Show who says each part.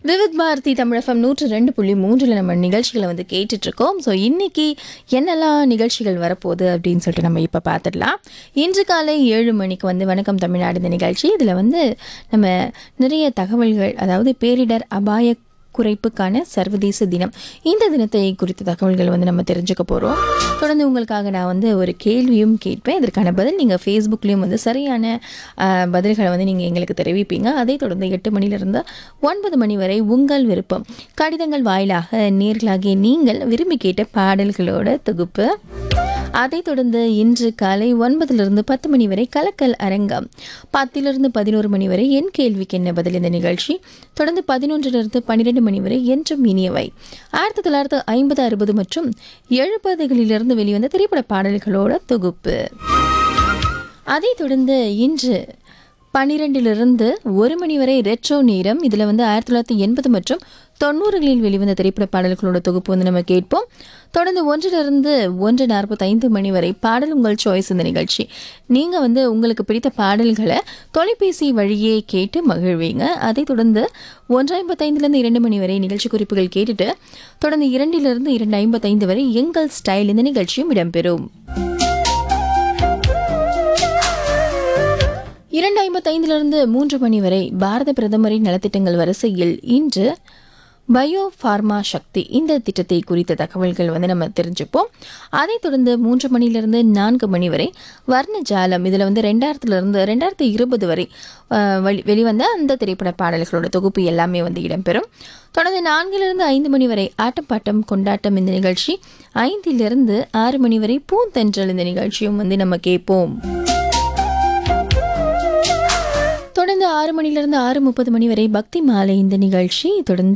Speaker 1: விவித் பாரதி தமிழகம் நூற்று ரெண்டு புள்ளி மூன்றில் நம்ம நிகழ்ச்சிகளை வந்து கேட்டுட்டு இருக்கோம் ஸோ இன்னைக்கு என்னெல்லாம் நிகழ்ச்சிகள் வரப்போகுது அப்படின்னு சொல்லிட்டு நம்ம இப்போ பார்த்துடலாம் இன்று காலை ஏழு மணிக்கு வந்து வணக்கம் தமிழ்நாடு இந்த நிகழ்ச்சி இதில் வந்து நம்ம நிறைய தகவல்கள் அதாவது பேரிடர் அபாய குறைப்புக்கான சர்வதேச தினம் இந்த தினத்தை குறித்த தகவல்கள் வந்து நம்ம தெரிஞ்சுக்க போகிறோம் தொடர்ந்து உங்களுக்காக நான் வந்து ஒரு கேள்வியும் கேட்பேன் இதற்கான பதில் நீங்கள் ஃபேஸ்புக்லேயும் வந்து சரியான ஆஹ், பதில்களை வந்து நீங்கள் எங்களுக்கு தெரிவிப்பீங்க அதை தொடர்ந்து எட்டு மணிலிருந்து ஒன்பது மணி வரை உங்கள் விருப்பம் கடிதங்கள் வாயிலாக நேர்களாகிய நீங்கள் விரும்பி கேட்ட பாடல்களோட தொகுப்பு அதைத் தொடர்ந்து இன்று காலை ஒன்பதிலிருந்து பத்து மணி வரை கலக்கல் அரங்கம் பத்திலிருந்து பதினோரு மணி வரை என் கேள்விக்கு என்ன பதில் இந்த நிகழ்ச்சி தொடர்ந்து பதினொன்றிலிருந்து பன்னிரெண்டு மணி வரை என்றும் இனியவை ஆயிரத்தி தொள்ளாயிரத்து ஐம்பது அறுபது மற்றும் எழுபதுகளிலிருந்து வெளிவந்த திரைப்பட பாடல்களோட தொகுப்பு அதைத் தொடர்ந்து இன்று பன்னிரெண்டிலிருந்து ஒரு மணி வரை ரெட்ரோ நேரம் இதில் வந்து ஆயிரத்தி தொள்ளாயிரத்தி எண்பது மற்றும் தொண்ணூறுகளில் வெளிவந்த திரைப்பட பாடல்களோட தொகுப்பு வந்து நம்ம கேட்போம் தொடர்ந்து ஒன்றிலிருந்து ஒன்று நாற்பத்தைந்து மணி வரை பாடல் உங்கள் சாய்ஸ் இந்த நிகழ்ச்சி நீங்கள் வந்து உங்களுக்கு பிடித்த பாடல்களை தொலைபேசி வழியே கேட்டு மகிழ்வீங்க அதைத் தொடர்ந்து ஒன்று ஐம்பத்தைந்துலேருந்து இரண்டு மணி வரை நிகழ்ச்சி குறிப்புகள் கேட்டுட்டு தொடர்ந்து இரண்டிலிருந்து இரண்டு ஐம்பத்தைந்து வரை எங்கள் ஸ்டைல் இந்த நிகழ்ச்சியும் இடம்பெறும் இரண்டு ஐம்பத்தைந்திலிருந்து மூன்று மணி வரை பாரத பிரதமரின் நலத்திட்டங்கள் வரிசையில் இன்று பயோ ஃபார்மா சக்தி இந்த திட்டத்தை குறித்த தகவல்கள் வந்து நம்ம தெரிஞ்சுப்போம் அதைத் தொடர்ந்து மூன்று மணிலிருந்து நான்கு மணி வரை வர்ண ஜாலம் இதில் வந்து ரெண்டாயிரத்துலேருந்து ரெண்டாயிரத்தி இருபது வரை அஹ், வெளி- வெளிவந்த அந்த திரைப்பட பாடல்களோட தொகுப்பு எல்லாமே வந்து இடம்பெறும் தொடர்ந்து நான்கிலிருந்து ஐந்து மணி வரை ஆட்டம் பாட்டம் கொண்டாட்டம் இந்த நிகழ்ச்சி ஐந்திலிருந்து ஆறு மணி வரை பூந்தென்றல் இந்த நிகழ்ச்சியும் வந்து நம்ம கேட்போம் தொடர்ந்து ஆறு மணிலிருந்து ஆறு முப்பது மணி வரை பக்தி மாலை இந்த நிகழ்ச்சி தொடர்ந்து